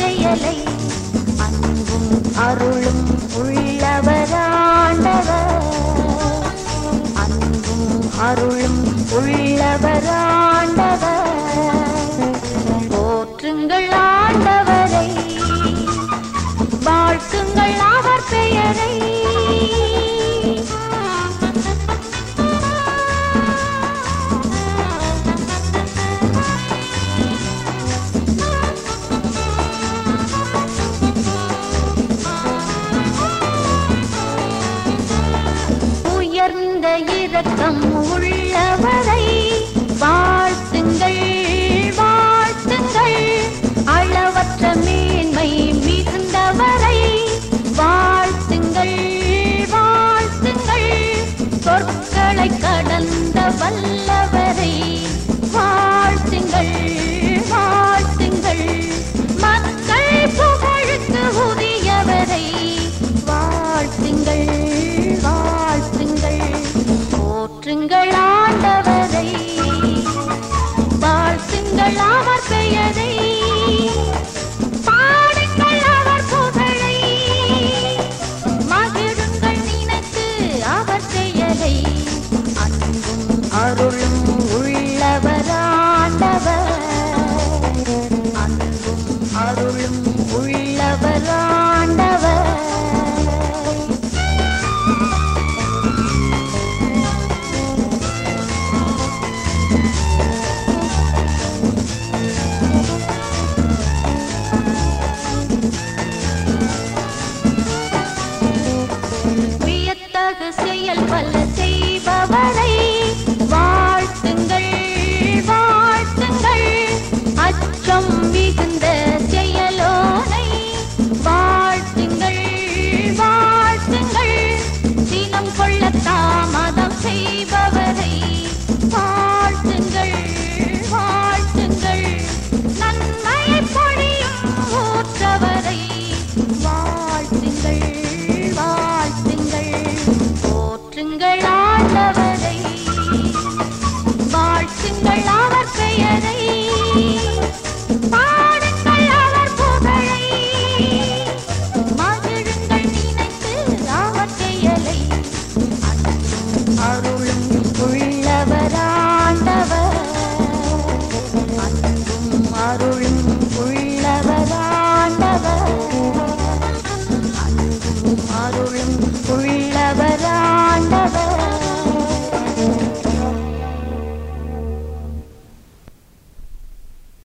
செயலை அன்பும் அருளும் உள்ளவராண்டவர் அன்பும் அருளும் உள்ளவராண்டவர் போற்றுங்கள் ஆண்டவரை வாழ்த்துங்கள் அவர் பெயரை உயர்ந்த இரக்கம் உள்ளவரை வாழ்த்துங்கள் வாழ்த்துங்கள் அளவற்ற மேன்மை மிகுந்தவரை வாழ்த்துங்கள் வாழ்த்துங்கள் சொற்களை கடந்த வல்லவரை வாழ்த்துங்கள் வாழ்த்துங்கள் மக்கள் புகழுக்கு உரியவரை வாழ்த்துங்கள் வாழ்த்துங்கள் போற்றுங்கள் ஆண்டவரை வாழ்த்துங்கள் அவர் பெயரை பாடுங்கள் அவர் புகழை மகிழுங்கள் நினைத்து அவர் செயலை அன்பும் அருளும் உள்ளவராண்டவர் அன்பும் அருளும் உள்ளவராண்டவர் வியத்தகு செயல் பல செய்பவரை வாழ்த்துங்கள் வாழ்த்துங்கள் அச்சம் மிகுந்த செயலோனை வாழ்த்துங்கள் வாழ்த்துங்கள் தினம் கொள்ள தாமதம் செய்பவரை வாழ்த்துங்கள் வாழ்த்துங்கள் நன்மை பொழியும் ஊற்றவரை வாழ்த்துங்கள் வாழ்த்துங்கள் போற்றுங்கள் ஆண்டவரை வாழ்த்துங்கள் அவர் பெயரை பாடுங்கள் அவர் புகழை மகிழுங்கள் நினைத்து அவர் செயலை அன்பும் அருளும்